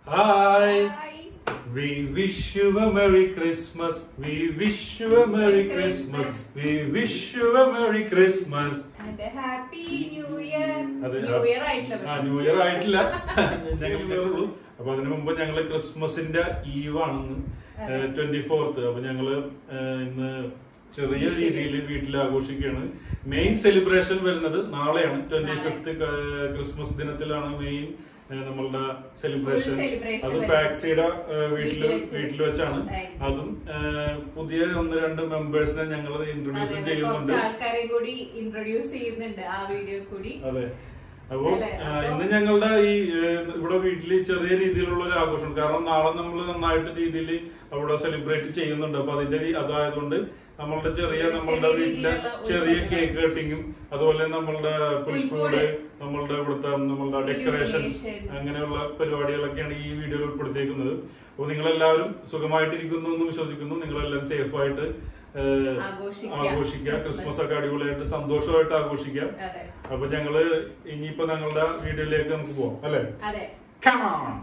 Hi. Hi. We wish you a Merry Christmas. We wish you a Merry Christmas. We wish you a Merry Christmas. And a happy new year. അതെ, New year ആയിട്ടില്ല ആ പക്ഷെ. New year ആയിട്ടില്ല ഞങ്ങൾ new year ഉള്ളൂ അപ്പൊ അതിനു മുമ്പ് ഞങ്ങള് ക്രിസ്മസിന്റെ ഈവ് ആണെന്ന് അതെ. ട്വന്റി ഫോർത്ത് അപ്പൊ ഞങ്ങള് ഏഹ്, ഇന്ന് ചെറിയ വീട്ടില്. രീതിയിൽ വീട്ടിൽ ആഘോഷിക്കുകയാണ് മെയിൻ സെലിബ്രേഷൻ വരുന്നത് നാളെയാണ് ട്വന്റി നാളെ. ഫിഫ്ത്ത് ക്രിസ്മസ് ദിനത്തിലാണ് മെയിൻ നമ്മളുടെ സെലിബ്രേഷൻ Full celebration അത് വരുന്നത്. പാക്സിയുടെ വീട്ടില് വീട്ടിൽ വെച്ച് വീട്ടിൽ വെച്ചാണ് ഉണ്ടായിരിക്കും. അതും ഏഹ്, പുതിയ ഒന്ന് രണ്ട് മെമ്പേഴ്സിനെ ഞങ്ങൾ ഇൻട്രൊഡ്യൂസ് അതെ, ചെയ്യുന്നുണ്ട് കുറച്ച് ആൾക്കാരെ കൂടി ഇൻട്രൊഡ്യൂസ് ചെയ്യുന്നുണ്ട് ആ വീഡിയോ കൂടി അതെ അപ്പൊ അല്ലേ? ആ, അപ്പൊ- ഇന്ന് ഞങ്ങളുടെ ഈ ഏഹ്, ഇവിടെ വീട്ടില് ചെറിയ രീതിയിലുള്ള ഒരു ആഘോഷം കാരണം നാളെ നമ്മൾ നന്നായിട്ട് രീതിയിൽ അവിടെ സെലിബ്രേറ്റ് ചെയ്യുന്നുണ്ട് അപ്പൊ അതിന്റെ രീ- അതായതുകൊണ്ട് നമ്മളുടെ ചെറിയ ചെറിയ നമ്മളുടെ വീട്ടിലെ രീതിയിലുള്ള ചെറിയ ഒരുക്കങ്ങൾ. കേക്ക് കട്ടിങ്ങും അതുപോലെ നമ്മളുടെ പുൽക്കൂട് പുൽക്കൂട്. നമ്മളുടെ ഇവിടുത്തെ നമ്മളുടെ ഡെക്കറേഷൻസ് Illumination. അങ്ങനെയുള്ള പരിപാടികളൊക്കെയാണ് ഈ വീഡിയോയിൽ ഉൾപ്പെടുത്തിയിരിക്കുന്നത് അപ്പോൾ നിങ്ങളെല്ലാവരും സുഖമായിട്ടിരിക്കുന്നു എന്ന് വിശ്വസിക്കുന്നു നിങ്ങളെല്ലാം സേഫ് ആയിട്ട് ഏഹ്, ആഘോഷിക്കുക. ആഘോഷിക്കുക Christmas. ക്രിസ്മസ് ഒക്കെ അടിപൊളിയായിട്ട് സന്തോഷമായിട്ട് ആഘോഷിക്കാം അതെ അപ്പൊ ഞങ്ങള് ഇനിയിപ്പോ ഞങ്ങളുടെ വീഡിയോയിലേക്ക് നമുക്ക് പോവാം അല്ലെ അതെ Come on!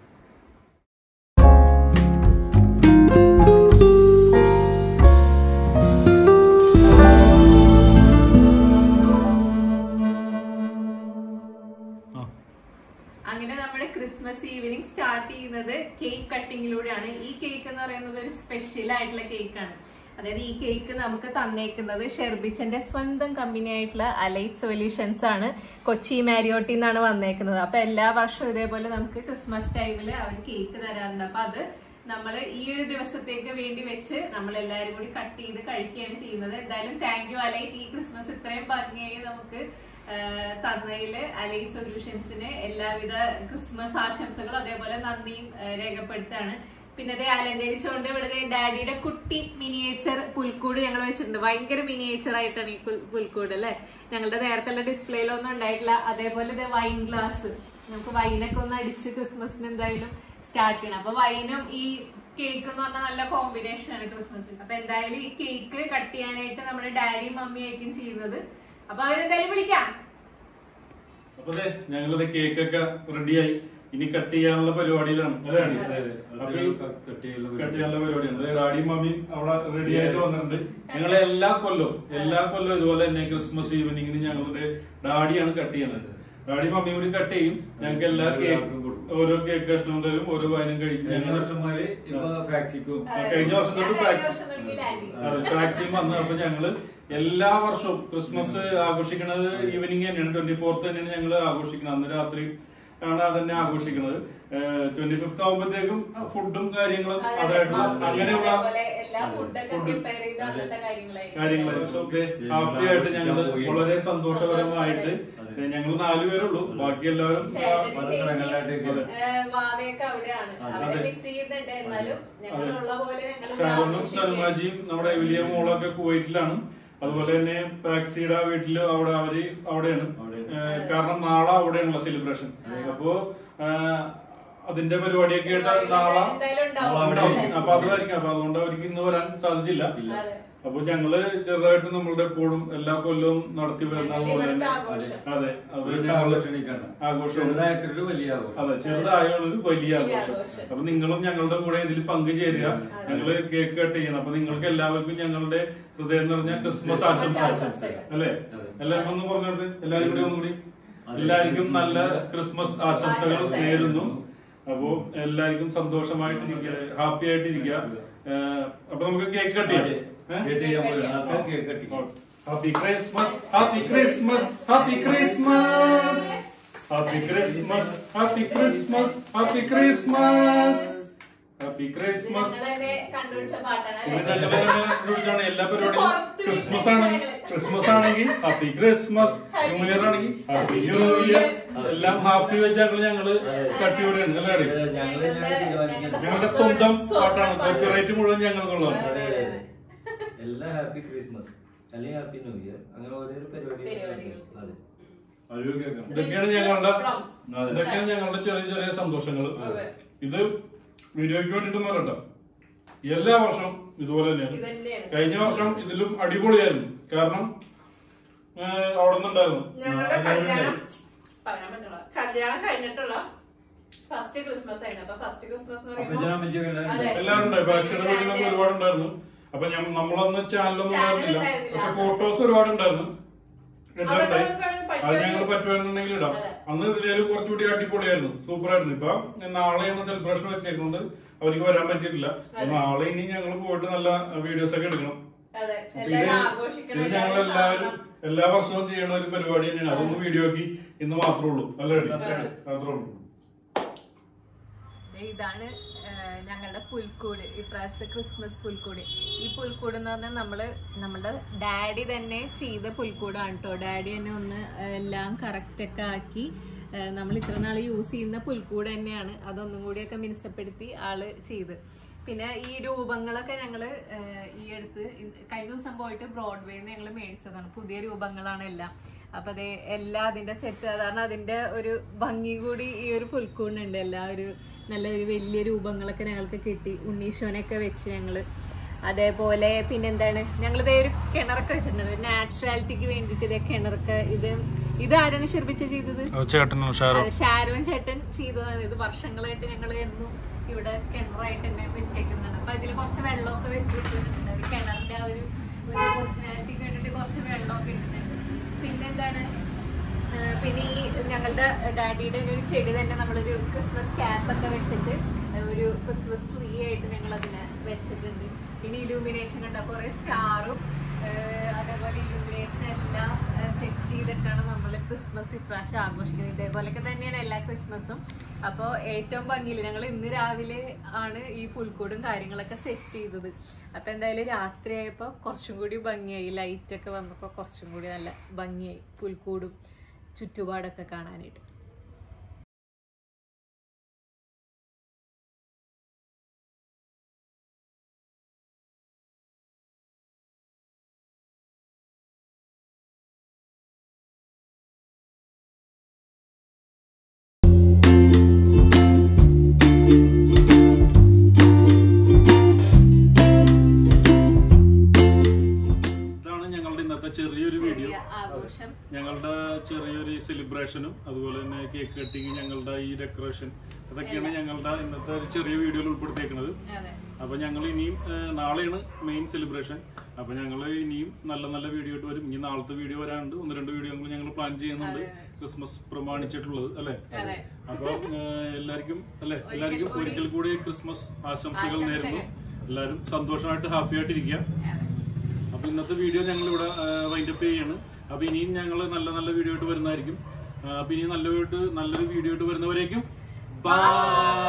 ആ, അങ്ങനെ നമ്മുടെ ക്രിസ്മസ് ഈവനിങ് സ്റ്റാർട്ട് ചെയ്യുന്നത് കേക്ക് കട്ടിങ്ങിലൂടെയാണ് ഈ കേക്ക് എന്ന് പറയുന്നത് ഒരു സ്പെഷ്യൽ ആയിട്ടുള്ള കേക്കാണ് അതായത് ഈ കേക്ക് നമുക്ക് തന്നേക്കുന്നത് ഷെർബിച്ചന്റെ സ്വന്തം കമ്പനി ആയിട്ടുള്ള അലൈറ്റ് സൊല്യൂഷൻസ് ആണ് കൊച്ചി മാരിയോട്ടിൽ നിന്നാണ് വന്നേക്കുന്നത് അപ്പൊ എല്ലാ വർഷവും ഇതേപോലെ നമുക്ക് ക്രിസ്മസ് ടൈമിൽ അവർ കേക്ക് തരാറുണ്ട് അപ്പൊ അത് നമ്മൾ ഈ ഒരു ദിവസത്തേക്ക് വേണ്ടി വെച്ച് നമ്മൾ എല്ലാവരും കൂടി കട്ട് ചെയ്ത് കഴിക്കുകയാണ് ചെയ്യുന്നത് എന്തായാലും താങ്ക് യു അലൈറ്റ് ഈ ക്രിസ്മസ് ഇത്രയും ഭംഗിയായി നമുക്ക് ആഹ് തന്നതില് അലൈറ്റ് സൊല്യൂഷൻസിന് എല്ലാവിധ ക്രിസ്മസ് ആശംസകളും അതേപോലെ നന്ദിയും ആഹ് രേഖപ്പെടുത്താണ് പിന്നെ അതേ അലങ്കരിച്ചുകൊണ്ട് ഇവിടെ ഡാഡിയുടെ കുട്ടി മിനിയേച്ചർ പുൽക്കൂട് ഞങ്ങൾ വെച്ചിട്ടുണ്ട് ഭയങ്കര മിനിയേച്ചർ ആയിട്ടാണ് ഈ പുൽ- പുൽക്കൂട് അല്ലെ ഞങ്ങളുടെ നേരത്തെ ഡിസ്പ്ലേയിലൊന്നും ഉണ്ടായിട്ടില്ല അതേപോലെ ഇത് വൈൻ ഗ്ലാസ് നമുക്ക് വൈനൊക്കെ ഒന്ന് അടിച്ച് ക്രിസ്മസിന് എന്തായാലും സ്റ്റാർട്ട് ചെയ്യണം അപ്പൊ വൈനും ഈ കേക്ക് എന്ന് പറഞ്ഞാൽ നല്ല കോമ്പിനേഷൻ ആണ് ക്രിസ്മസിന് അപ്പൊ എന്തായാലും ഈ കേക്ക് കട്ട് ചെയ്യാനായിട്ട് നമ്മുടെ ഡാഡിയും മമ്മിയും ആയിരിക്കും ചെയ്യുന്നത് അപ്പൊ അവരെന്തായാലും വിളിക്കാം അപ്പൊ അതെ ഞങ്ങളുടെ കേക്ക് ഒക്കെ റെഡിയായി ഇനി കട്ട് ചെയ്യാനുള്ള പരിപാടിയിലാണ് അല്ലേ അതെ, അതെ. അതെ. അപ്പൊ ഈ കട്ട് ചെയ്യാനുള്ള കട്ട് ചെയ്യാനുള്ള പരിപാടിയാണ് അതായത് റാഡിയും മമ്മിയും അവിടെ റെഡി ആയിട്ട് Yes. വന്നിട്ടുണ്ട് ഞങ്ങളെ എല്ലാ കൊല്ലവും എല്ലാ കൊല്ലവും ഇതുപോലെ തന്നെ ക്രിസ്മസ് ഈവനിങ്ങിന് ഞങ്ങളുടെ ഡാഡിയാണ് കട്ട് ചെയ്യുന്നത് ഡാഡി മമ്മിയും കൂടി കട്ട് ചെയ്യും ഞങ്ങൾക്ക് എല്ലാ കേക്ക് എല്ലാവർക്കും കൊടുക്കും. ഓരോ കേക്ക് കഷ്ണം തരും ഓരോ വൈനും കഴിക്കും കഴിഞ്ഞ ഞങ്ങൾ വർഷം മുതല് ഇപ്പൊ ഫാക്സിക്കും ആ, കഴിഞ്ഞ വർഷം തൊട്ട് ഞാൻ കഴിഞ്ഞ ടാക്സി- വർഷം തുടങ്ങി ലാൻഡ് ചെയ്തു. അതെ ടാക്സിയും വന്നു അപ്പൊ ഞങ്ങള് എല്ലാ വർഷവും ക്രിസ്മസ് ആഘോഷിക്കുന്നത് ഈവനിങ് തന്നെയാണ് ട്വന്റി ഫോർത്ത് തന്നെയാണ് ഞങ്ങൾ ആഘോഷിക്കുന്നത് അന്ന് രാത്രി ആണ് അതന്നെ ആഘോഷിക്കുന്നത് ട്വന്റി ഫിഫ്ത്ത് ആകുമ്പോഴത്തേക്കും ഫുഡും കാര്യങ്ങളും അതെ, അതായിട്ടുള്ള മമ്മി അങ്ങനെയുള്ള അതേപോലെ എല്ലാ ഫുഡൊക്കെ Food. പ്രിപ്പയർ ചെയ്ത് അതെ. അങ്ങനത്തെ കാര്യങ്ങളായിരിക്കും കാര്യങ്ങളൊക്കെ ഞങ്ങൾ ഹാപ്പി ആയിട്ട് ഞങ്ങൾ ആഘോഷിക്കാൻ വളരെ സന്തോഷകരമായിട്ട് അതെ. ഞങ്ങൾ നാലുപേരുള്ളൂ ബാക്കി എല്ലാവരും ആ, ചേട്ടനും പല ചേച്ചിയും, സ്ഥലങ്ങളിലായിട്ട് ഏഹ്, വാവയൊക്കെ അവിടെയാണ് അതെ. അവരെ അതെ. മിസ് ചെയ്യുന്നുണ്ട് എന്നാലും ഞങ്ങളുള്ള പോലെ ഞങ്ങൾ ഷാരോണും സൽമാജിയും നമ്മുടെ വലിയ മോളൊക്കെ കുവൈറ്റിലാണ് അതുപോലെ തന്നെ പാക്സിയുടെ വീട്ടില് അവിടെ അവര് അവിടെയാണ് അവിടെ. ഏഹ് കാരണം നാളെ അവിടെയാണുള്ള സെലിബ്രേഷൻ അപ്പോ ഏഹ് അതിന്റെ പരിപാടിയൊക്കെ ആയിട്ട് പരിപാടികൾ നാളെ എന്തായാലും ഉണ്ടാവും. നാളെ ഉണ്ടാവും അല്ലേ? അപ്പൊ അതായിരിക്കും അപ്പൊ അതുകൊണ്ട് അവർക്ക് ഇന്ന് വരാൻ സാധിച്ചില്ല ഇല്ല. അതെ. അപ്പൊ ഞങ്ങള് ചെറുതായിട്ട് നമ്മളുടെ എപ്പോഴും എല്ലാ കൊല്ലവും നടത്തി വരുന്ന ഞങ്ങൾ പോലെ ഇവിടുത്തെ തന്നെ ആഘോഷം. അതെ അത് ഇവിടുത്തെ ഞങ്ങള് ആഘോഷം എനിക്കണ്ട. ആഘോഷം ചെറുതായിട്ടൊരു വലിയ ആഘോഷം അതെ ചെറുതായുള്ള ഒരു വലിയ വലിയ ആഘോഷം ആഘോഷം. അപ്പൊ നിങ്ങളും ഞങ്ങളുടെ കൂടെ ഇതിൽ പങ്കുചേരുക അതെ. ഞങ്ങള് കേക്ക് കട്ട് ചെയ്യണം അപ്പൊ നിങ്ങൾക്ക് എല്ലാവർക്കും ഞങ്ങളുടെ ഹൃദയം നിറഞ്ഞ ക്രിസ്മസ് ആശംസ ആശംസകൾ. അല്ലേ അതെ. എല്ലാവർക്കും ഒന്ന് പറഞ്ഞോട്ട് എല്ലാവരും കൂടി ഒന്നുകൂടി അതെ. എല്ലാവർക്കും നല്ല ക്രിസ്മസ് ആശംസകൾ ആശംസകൾ. നേരുന്നു അപ്പോ എല്ലാവർക്കും സന്തോഷമായിട്ടിരിക്കുക ഹാപ്പി ആയിട്ടിരിക്കുക ഏഹ്, അപ്പൊ നമുക്ക് കേക്ക് കട്ട് അതെ. ചെയ്യാം ഏഹ്? കേട്ട് ചെയ്യാൻ പോയി. ആൾക്കാർ കേക്ക് കട്ട് ചെയ്യും. Happy Christmas happy Christmas happy Christmas happy Christmas happy Christmas happy Christmas happy ഇത് ക്രിസ്മസ് ഞങ്ങൾ തന്നെ കണ്ടുപിടിച്ച പാട്ടാണ് ഇത് അല്ലേ? ഞങ്ങള് തന്നെ കണ്ടുപിടിച്ചാണ് എല്ലാ പരിപാടിയും പുറത്ത് ക്രിസ്മസ് വിട്ടിട്ട് ആണെങ്കിൽ ഞങ്ങള്. ക്രിസ്മസ് ആണെങ്കിൽ ഹാപ്പി ക്രിസ്മസ് ന്യൂ ഇയർ ആണെങ്കിൽ ഹാപ്പി ന്യൂ ഇയർ എല്ലാം ഹാപ്പി വെച്ചാണ് ഞങ്ങള് കട്ടിയോടെയാണ് അല്ലേ അതെ, ഞങ്ങള് തന്നെയാണ് തീരുമാനിക്കുന്നത്. ഞങ്ങളുടെ സ്വന്തം പാട്ടാണ് കോപ്പിറൈറ്റ് മുഴുവൻ ഞങ്ങൾക്കുള്ളതാണ് അതെ, അതെ, അതെ. എല്ലാ ഹാപ്പി ക്രിസ്മസ് അല്ലെങ്കിൽ ഹാപ്പി ന്യൂ ഇയർ അങ്ങനെ ഓരോ പരിപാടി പരിപാടികൾ. അതെ ഇതൊക്കെയാണ് ഞങ്ങളുടെ അതെ. ഇതൊക്കെയാണ് ഞങ്ങളുടെ ചെറിയ ചെറിയ സന്തോഷങ്ങൾ അതെ. ഇത് വീഡിയോയ്ക്ക് വേണ്ടിട്ട് പറയട്ടോ എല്ലാ വർഷവും ഇതുപോലെ തന്നെയാണ് ഇത് തന്നെയാണ്. കഴിഞ്ഞ വർഷം ഇതിലും അടിപൊളിയായിരുന്നു കാരണം ഏഹ്, അവിടെ നിന്നുണ്ടായിരുന്നു ഞങ്ങളുടെ ആ, കല്യാണം ഉണ്ടായിരുന്നു. പറയാൻ പറ്റില്ല കല്യാണം കഴിഞ്ഞിട്ടുള്ള ഫസ്റ്റ് ക്രിസ്മസ് ആയിരുന്നു അപ്പൊ ഫസ്റ്റ് ക്രിസ്മസ് എന്ന് അപ്പൊ ഇതിനെ അമ്മച്ചിയൊക്കെ എല്ലാവരും അതെ. എല്ലാവരും ഉണ്ടായി ഇപ്പൊ അക്ഷര വീട്ടിലൊക്കെ ഒരുപാട് ഉണ്ടായിരുന്നു അപ്പൊ ഞാൻ നമ്മളന്ന് ചാനലൊന്നും ചാനൽ ഉണ്ടായിരുന്നില്ല ഉണ്ടായിരുന്നില്ല. പക്ഷെ ഫോട്ടോസ് ഒരുപാട് ഉണ്ടായിരുന്നു എല്ലാം അവിടെ ഉണ്ടായി നമുക്ക് അത് പറ്റുവാണെങ്കിൽ- ഞങ്ങൾ പറ്റുവാണെന്നുണ്ടെങ്കിൽ ഇടാം അതെ. അന്ന് ഇതിലും കുറച്ചുകൂടി അടിപൊളിയായിരുന്നു സൂപ്പർ ആയിരുന്നു ഇപ്പൊ നാളെയാണ് സെലിബ്രേഷൻ വെച്ചേക്കുന്നത് അവർക്ക് വരാൻ പറ്റിയിട്ടില്ല അപ്പൊ നാളെ ഇനി ഞങ്ങൾ പോയിട്ട് നല്ല വീഡിയോസ് ഒക്കെ എടുക്കണം അതെ അപ്പൊ എല്ലാവരും ഇത് ആഘോഷിക്കണം ഇത് ഞങ്ങൾ എല്ലാവരും എല്ലാവരും കാണണം. എല്ലാ വർഷവും ചെയ്യുന്ന ഒരു പരിപാടി തന്നെയാണ് അതൊന്ന് വീഡിയോ ആക്കി ഇന്ന് മാത്രമേ ഉള്ളൂ അല്ലേ അതെ. മാത്രമേ ഉള്ളൂ ഇതാണ് ആ, ഞങ്ങളുടെ പുൽക്കൂട് ഇപ്രാവശ്യത്തെ ക്രിസ്മസ് പുൽക്കൂട് ഈ പുൽക്കൂട് എന്ന് പറഞ്ഞാൽ നമ്മള് നമ്മുടെ ഡാഡി തന്നെ ചെയ്ത പുൽക്കൂടാണ് കേട്ടോ ഡാഡി തന്നെ ഒന്ന് എല്ലാം കറക്റ്റ് ഒക്കെ ആക്കി ആ, നമ്മൾ ഇത്ര നാൾ യൂസ് ചെയ്യുന്ന പുൽക്കൂട് തന്നെയാണ് അതൊന്നും കൂടിയൊക്കെ മിനുസപ്പെടുത്തി ആള് ചെയ്ത് പിന്നെ ഈ രൂപങ്ങളൊക്കെ ഞങ്ങള് ആ, ഈ അടുത്ത് ഇ- കഴിഞ്ഞ ദിവസം പോയിട്ട് ബ്രോഡ്വേന്ന് ഞങ്ങൾ മേടിച്ചതാണ് പുതിയ രൂപങ്ങളാണ് എല്ലാം അപ്പൊ അതെ എല്ലാം അതിന്റെ സെറ്റ് കാരണം അതിന്റെ ഒരു ഭംഗി കൂടി ഈ ഒരു പുൽക്കൂടിനുണ്ട് എല്ലാ ഒരു നല്ല ഒരു വലിയ രൂപങ്ങളൊക്കെ ഞങ്ങൾക്ക് കിട്ടി ഉണ്ണീശോനൊക്കെ വെച്ച് ഞങ്ങള് അതേപോലെ പിന്നെന്താണ് ഞങ്ങൾ ഇതേ ഒരു കിണറൊക്കെ വെച്ചിട്ടുണ്ട് നാച്ചുറാലിറ്റിക്ക് വേണ്ടിയിട്ട് ഇതേ കിണറൊക്കെ ഇത് ഇത് ആരാണ് ശിർപ്പിച്ച ചെയ്തത് ചേട്ടനോ അത് ഷാരോൻ ചേട്ടൻ ചെയ്തതാണ് ഇത് വർഷങ്ങളായിട്ട് ഞങ്ങൾ എന്നും ഇവിടെ കിണറായിട്ട് തന്നെ വെച്ചേക്കുന്നതാണ് അപ്പൊ അതിൽ കുറച്ച് വെള്ളമൊക്കെ വെച്ചിട്ടുണ്ട് ഒരു കിണറിന്റെ ആ ഒരു ഒരു ഒറിജിനാലിറ്റിക്ക് വേണ്ടിയിട്ട് കുറച്ച് വെള്ളമൊക്കെ ഇട്ടിട്ടുണ്ട് പിന്നെന്താണ് ആ, പിന്നെ ഈ ഞങ്ങളുടെ ഡാഡിയുടെ ഒരു ചെടി തന്നെ നമ്മളൊരു ക്രിസ്മസ് ക്യാപ്പ് ഒക്കെ വെച്ചിട്ട് ഒരു ക്രിസ്മസ് ട്രീ ആയിട്ട് ഞങ്ങൾ അതിനെ വെച്ചിട്ടുണ്ട് പിന്നെ ഇലൂമിനേഷൻ ഉണ്ടോ കുറെ സ്റ്റാറും അതേപോലെ ഇലൂമിനേഷൻ എല്ലാം സെറ്റ് ചെയ്തിട്ടാണ് നമ്മൾ ക്രിസ്മസ് ഇപ്രാവശ്യം ആഘോഷിക്കുന്നത് ഇതേപോലെയൊക്കെ തന്നെയാണ് എല്ലാ ക്രിസ്മസും അപ്പോൾ ഏറ്റവും ഭംഗിയിൽ ഞങ്ങൾ ഇന്ന് രാവിലെ ആണ് ഈ പുൽക്കൂടും കാര്യങ്ങളൊക്കെ സെറ്റ് ചെയ്തത് അപ്പൊ എന്തായാലും രാത്രിയായപ്പോൾ കുറച്ചും കൂടി ഭംഗിയായി ലൈറ്റ് ഒക്കെ വന്നപ്പോൾ കുറച്ചും കൂടി നല്ല ഭംഗിയായി പുൽക്കൂടും ചുറ്റുപാടൊക്കെ കാണാനായിട്ട് ഇതാണ് ഞങ്ങളുടെ ഇന്നത്തെ ചെറിയൊരു വീഡിയോ ചെറിയ ആഘോഷം ഞങ്ങളുടെ ചെറിയൊരു സെലിബ്രേഷനും അതുപോലെ തന്നെ കേക്ക് കട്ടിങ് ഞങ്ങളുടെ ഈ ഡെക്കറേഷൻ അതൊക്കെയാണ് ഞങ്ങളുടെ ഇന്നത്തെ ഒരു ചെറിയ വീഡിയോയിൽ ഉൾപ്പെടുത്തിയേക്കുന്നത് അതെ അപ്പൊ ഞങ്ങൾ ഇനിയും ആ, നാളെയാണ് മെയിൻ സെലിബ്രേഷൻ അപ്പൊ ഞങ്ങൾ ഇനിയും നല്ല നല്ല വീഡിയോ ആയിട്ട് വരും ഇനി നാളത്തെ വീഡിയോ വരാനുണ്ട് ഒന്ന് രണ്ട് വീഡിയോ ഞങ്ങൾ പ്ലാൻ ചെയ്യുന്നുണ്ട് ക്രിസ്മസ് പ്രമാണിച്ചിട്ടുള്ളത് അല്ലെ അതെ അപ്പൊ ആ, എല്ലാവർക്കും അല്ലെ എല്ലാവർക്കും ഒരിക്കൽ കൂടി ക്രിസ്മസ് ആശംസകൾ നേരുന്നു എല്ലാവരും സന്തോഷമായിട്ട് ഹാപ്പി ആയിട്ടിരിക്കുക അപ്പൊ ഇന്നത്തെ വീഡിയോ ഞങ്ങൾ ഇവിടെ വൈൻഡപ്പ് ചെയ്യാണ് അപ്പൊ ഇനിയും ഞങ്ങൾ നല്ല നല്ല വീഡിയോ ആയിട്ട് വരുന്നതായിരിക്കും ആ, അപ്പൊ ഇനി നല്ല വീഡിയോ നല്ലൊരു വീഡിയോ ആയിട്ട് വരുന്നവരേക്കും ബൈ